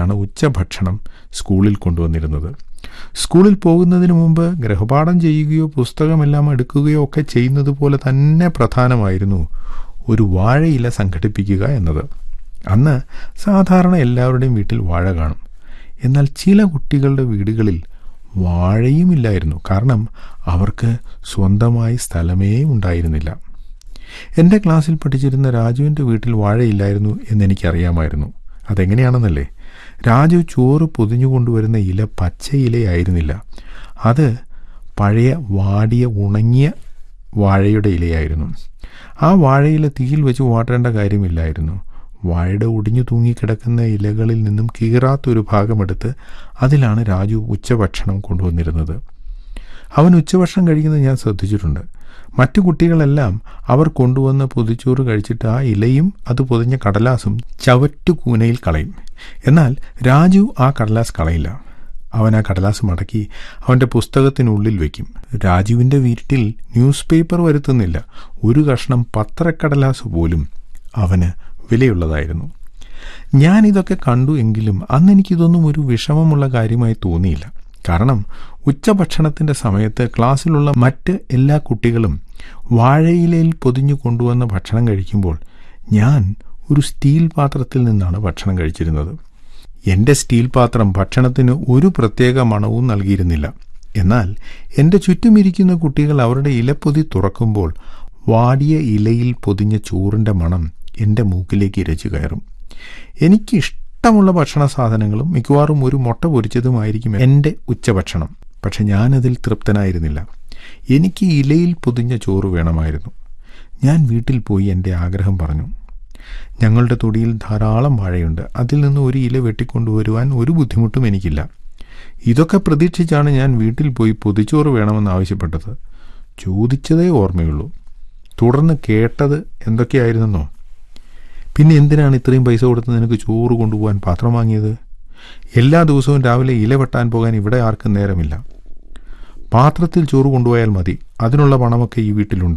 തന്നെയാണ് ഉച്ചഭക്ഷണം സ്കൂളിൽ കൊണ്ടുവന്നിരുന്നത് സ്കൂളിൽ പോകുന്നതിന് മുമ്പ് ഗൃഹപാഠം ചെയ്യുകയോ പുസ്തകമെല്ലാം എടുക്കുകയോ ഒക്കെ ചെയ്യുന്നത് പോലെ തന്നെ പ്രധാനമായിരുന്നു ഒരു വാഴയില സംഘടിപ്പിക്കുക എന്നത് അന്ന് സാധാരണ എല്ലാവരുടെയും വീട്ടിൽ വാഴ കാണും എന്നാൽ ചില കുട്ടികളുടെ വീടുകളിൽ വാഴയുമില്ലായിരുന്നു കാരണം അവർക്ക് സ്വന്തമായി സ്ഥലമേ ഉണ്ടായിരുന്നില്ല എൻ്റെ ക്ലാസ്സിൽ പഠിച്ചിരുന്ന രാജുവിൻ്റെ വീട്ടിൽ വാഴയില്ലായിരുന്നു എന്നെനിക്കറിയാമായിരുന്നു അതെങ്ങനെയാണെന്നല്ലേ രാജു ചോറ് പൊതിഞ്ഞു കൊണ്ടുവരുന്ന ഇല പച്ച ഇലയായിരുന്നില്ല അത് പഴയ വാടിയ ഉണങ്ങിയ വാഴയുടെ ഇലയായിരുന്നു ആ വാഴയില തീയിൽ വെച്ച് വാട്ടേണ്ട കാര്യമില്ലായിരുന്നു വാഴയുടെ ഒടിഞ്ഞു തൂങ്ങിക്കിടക്കുന്ന ഇലകളിൽ നിന്നും കീറാത്തൊരു ഭാഗമെടുത്ത് അതിലാണ് രാജു ഉച്ചഭക്ഷണം കൊണ്ടുവന്നിരുന്നത് അവൻ ഉച്ചഭക്ഷണം കഴിക്കുന്നത് ഞാൻ ശ്രദ്ധിച്ചിട്ടുണ്ട് മറ്റു കുട്ടികളെല്ലാം അവർ കൊണ്ടുവന്ന പൊതിച്ചോറ് കഴിച്ചിട്ട് ആ ഇലയും അത് പൊതിഞ്ഞ കടലാസും ചവറ്റുകൂനയിൽ കളയും എന്നാൽ രാജു ആ കടലാസ് കളയില്ല അവൻ ആ കടലാസ് മടക്കി അവൻ്റെ പുസ്തകത്തിനുള്ളിൽ വയ്ക്കും രാജുവിൻ്റെ വീട്ടിൽ ന്യൂസ് പേപ്പർ വരുത്തുന്നില്ല ഒരു കഷ്ണം പത്രക്കടലാസ് പോലും അവന് വിലയുള്ളതായിരുന്നു ഞാൻ ഇതൊക്കെ കണ്ടു എങ്കിലും അന്ന് എനിക്കിതൊന്നും ഒരു വിഷമമുള്ള കാര്യമായി തോന്നിയില്ല കാരണം ഉച്ചഭക്ഷണത്തിൻ്റെ സമയത്ത് ക്ലാസ്സിലുള്ള മറ്റ് എല്ലാ കുട്ടികളും വാഴയിലയിൽ പൊതിഞ്ഞു കൊണ്ടുവന്ന ഭക്ഷണം കഴിക്കുമ്പോൾ ഞാൻ ഒരു സ്റ്റീൽ പാത്രത്തിൽ നിന്നാണ് ഭക്ഷണം കഴിച്ചിരുന്നത് എൻ്റെ സ്റ്റീൽ പാത്രം ഭക്ഷണത്തിന് ഒരു പ്രത്യേക മണവും നൽകിയിരുന്നില്ല എന്നാൽ എൻ്റെ ചുറ്റുമിരിക്കുന്ന കുട്ടികൾ അവരുടെ ഇലപ്പൊതി തുറക്കുമ്പോൾ വാടിയ ഇലയിൽ പൊതിഞ്ഞ ചോറിൻ്റെ മണം എൻ്റെ മൂക്കിലേക്ക് ഇരച്ചു കയറും എനിക്ക് ഇഷ്ടമുള്ള ഭക്ഷണ സാധനങ്ങളും മിക്കവാറും ഒരു മുട്ട പൊരിച്ചതുമായിരിക്കും എൻ്റെ ഉച്ചഭക്ഷണം പക്ഷെ ഞാനതിൽ തൃപ്തനായിരുന്നില്ല എനിക്ക് ഇലയിൽ പൊതിഞ്ഞ ചോറ് വേണമായിരുന്നു ഞാൻ വീട്ടിൽ പോയി എൻ്റെ ആഗ്രഹം പറഞ്ഞു ഞങ്ങളുടെ തൊടിയിൽ ധാരാളം വാഴയുണ്ട് അതിൽ നിന്ന് ഒരു ഇല വെട്ടിക്കൊണ്ടുവരുവാൻ ഒരു ബുദ്ധിമുട്ടും എനിക്കില്ല ഇതൊക്കെ പ്രതീക്ഷിച്ചാണ് ഞാൻ വീട്ടിൽ പോയി പൊതിച്ചോറ് വേണമെന്ന് ആവശ്യപ്പെട്ടത് ചോദിച്ചതേ ഓർമ്മയുള്ളൂ തുടർന്ന് കേട്ടത് എന്തൊക്കെയായിരുന്നെന്നോ പിന്നെ എന്തിനാണ് ഇത്രയും പൈസ കൊടുത്ത് നിനക്ക് ചോറ് കൊണ്ടുപോകാൻ പാത്രം വാങ്ങിയത് എല്ലാ ദിവസവും രാവിലെ ഇല വെട്ടാൻ പോകാൻ ഇവിടെ ആർക്കും നേരമില്ല പാത്രത്തിൽ ചോറ് കൊണ്ടുപോയാൽ മതി അതിനുള്ള പണമൊക്കെ ഈ വീട്ടിലുണ്ട്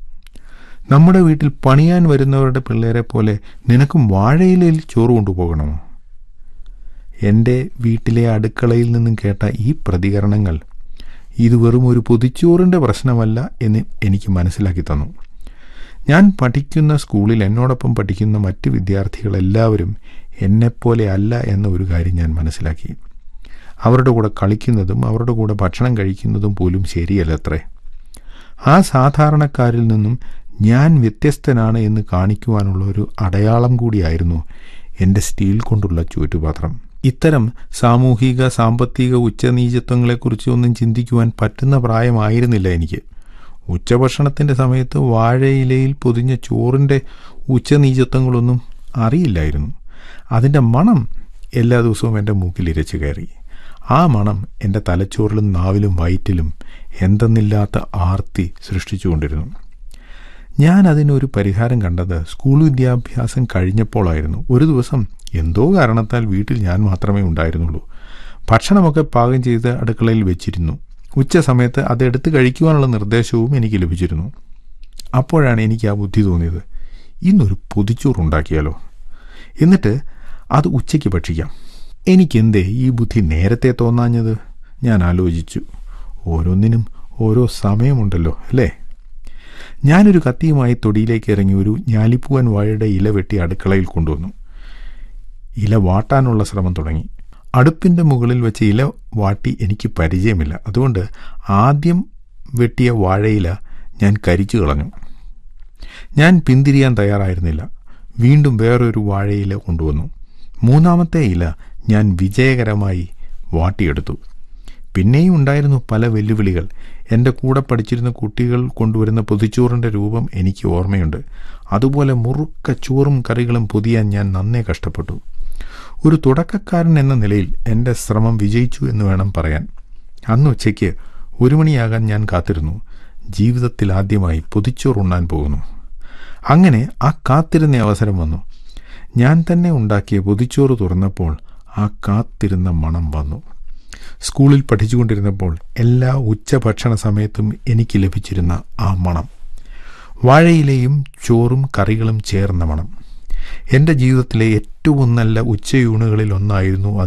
നമ്മുടെ വീട്ടിൽ പണിയാൻ വരുന്നവരുടെ പിള്ളേരെ പോലെ നിനക്കും വാഴയിലയിൽ ചോറ് കൊണ്ടുപോകണമോ എൻ്റെ വീട്ടിലെ അടുക്കളയിൽ നിന്നും കേട്ട ഈ പ്രതികരണങ്ങൾ ഇത് വെറും ഒരു പൊതിച്ചോറിൻ്റെ പ്രശ്നമല്ല എന്ന് എനിക്ക് മനസ്സിലാക്കി തന്നു ഞാൻ പഠിക്കുന്ന സ്കൂളിൽ എന്നോടൊപ്പം പഠിക്കുന്ന മറ്റ് വിദ്യാർത്ഥികളെല്ലാവരും എന്നെപ്പോലെ അല്ല എന്ന ഒരു കാര്യം ഞാൻ മനസ്സിലാക്കി അവരുടെ കൂടെ കളിക്കുന്നതും അവരുടെ കൂടെ ഭക്ഷണം കഴിക്കുന്നതും പോലും ശരിയല്ലത്രേ ആ സാധാരണക്കാരിൽ നിന്നും ഞാൻ വ്യത്യസ്തനാണ് എന്ന് കാണിക്കുവാനുള്ള ഒരു അടയാളം കൂടിയായിരുന്നു എൻ്റെ സ്റ്റീൽ കൊണ്ടുള്ള ചുറ്റുപാത്രം ഇത്തരം സാമൂഹിക സാമ്പത്തിക ഉച്ചനീചത്വങ്ങളെക്കുറിച്ച് ഒന്നും ചിന്തിക്കുവാൻ പറ്റുന്ന പ്രായമായിരുന്നില്ല എനിക്ക് ഉച്ചഭക്ഷണത്തിൻ്റെ സമയത്ത് വാഴയിലയിൽ പൊതിഞ്ഞ ചോറിൻ്റെ ഉച്ചനീചത്വങ്ങളൊന്നും അറിയില്ലായിരുന്നു അതിൻ്റെ മണം എല്ലാ ദിവസവും എൻ്റെ മൂക്കിൽ ഇരച്ചു കയറി ആ മണം എൻ്റെ തലച്ചോറിലും നാവിലും വയറ്റിലും എന്തെന്നില്ലാത്ത ആർത്തി സൃഷ്ടിച്ചുകൊണ്ടിരുന്നു ഞാൻ അതിനൊരു പരിഹാരം കണ്ടത് സ്കൂൾ വിദ്യാഭ്യാസം കഴിഞ്ഞപ്പോഴായിരുന്നു ഒരു ദിവസം എന്തോ കാരണത്താൽ വീട്ടിൽ ഞാൻ മാത്രമേ ഉണ്ടായിരുന്നുള്ളൂ ഭക്ഷണമൊക്കെ പാകം ചെയ്ത് അടുക്കളയിൽ വെച്ചിരുന്നു ഉച്ച സമയത്ത് അത് എടുത്ത് കഴിക്കുവാനുള്ള നിർദ്ദേശവും എനിക്ക് ലഭിച്ചിരുന്നു അപ്പോഴാണ് എനിക്ക് ആ ബുദ്ധി തോന്നിയത് ഇന്നൊരു പൊതിച്ചോറുണ്ടാക്കിയാലോ എന്നിട്ട് അത് ഉച്ചയ്ക്ക് ഭക്ഷിക്കാം എനിക്കെന്തേ ഈ ബുദ്ധി നേരത്തെ തോന്നാഞ്ഞത് ഞാൻ ആലോചിച്ചു ഓരോന്നിനും ഓരോ സമയമുണ്ടല്ലോ അല്ലേ ഞാനൊരു കത്തിയുമായി തൊടിയിലേക്ക് ഇറങ്ങി ഒരു ഞാലിപ്പൂവൻ വാഴയുടെ ഇല വെട്ടി അടുക്കളയിൽ കൊണ്ടുവന്നു ഇല വാട്ടാനുള്ള ശ്രമം തുടങ്ങി അടുപ്പിൻ്റെ മുകളിൽ വെച്ച് ഇല വാട്ടി എനിക്ക് പരിചയമില്ല അതുകൊണ്ട് ആദ്യം വെട്ടിയ വാഴയില ഞാൻ കരിച്ചു കളഞ്ഞു ഞാൻ പിന്തിരിയാൻ തയ്യാറായിരുന്നില്ല വീണ്ടും വേറൊരു വാഴയില കൊണ്ടുവന്നു മൂന്നാമത്തെ ഇല ഞാൻ വിജയകരമായി വാട്ടിയെടുത്തു പിന്നെയും ഉണ്ടായിരുന്നു പല വെല്ലുവിളികൾ എൻ്റെ കൂടെ പഠിച്ചിരുന്ന കുട്ടികൾ കൊണ്ടുവരുന്ന പൊതിച്ചോറിൻ്റെ രൂപം എനിക്ക് ഓർമ്മയുണ്ട് അതുപോലെ മുറുക്ക ചോറും കറികളും പൊതിയാൻ ഞാൻ നന്നേ കഷ്ടപ്പെട്ടു ഒരു തുടക്കക്കാരൻ എന്ന നിലയിൽ എൻ്റെ ശ്രമം വിജയിച്ചു എന്ന് വേണം പറയാൻ അന്ന് ഉച്ചയ്ക്ക് ഒരു മണിയാകാൻ ഞാൻ കാത്തിരുന്നു ജീവിതത്തിൽ ആദ്യമായി പൊതിച്ചോറുണ്ണാൻ പോകുന്നു അങ്ങനെ ആ കാത്തിരുന്ന അവസരം വന്നു ഞാൻ തന്നെ ഉണ്ടാക്കിയ പൊതിച്ചോറ് തുറന്നപ്പോൾ ആ കാത്തിരുന്ന മണം വന്നു സ്കൂളിൽ പഠിച്ചുകൊണ്ടിരുന്നപ്പോൾ എല്ലാ ഉച്ചഭക്ഷണ സമയത്തും എനിക്ക് ലഭിച്ചിരുന്ന ആ മണം വാഴയിലെയും ചോറും കറികളും ചേർന്ന മണം എൻ്റെ ജീവിതത്തിലെ ഏറ്റവും നല്ല ഉച്ചയൂണുകളിൽ ഒന്നായിരുന്നു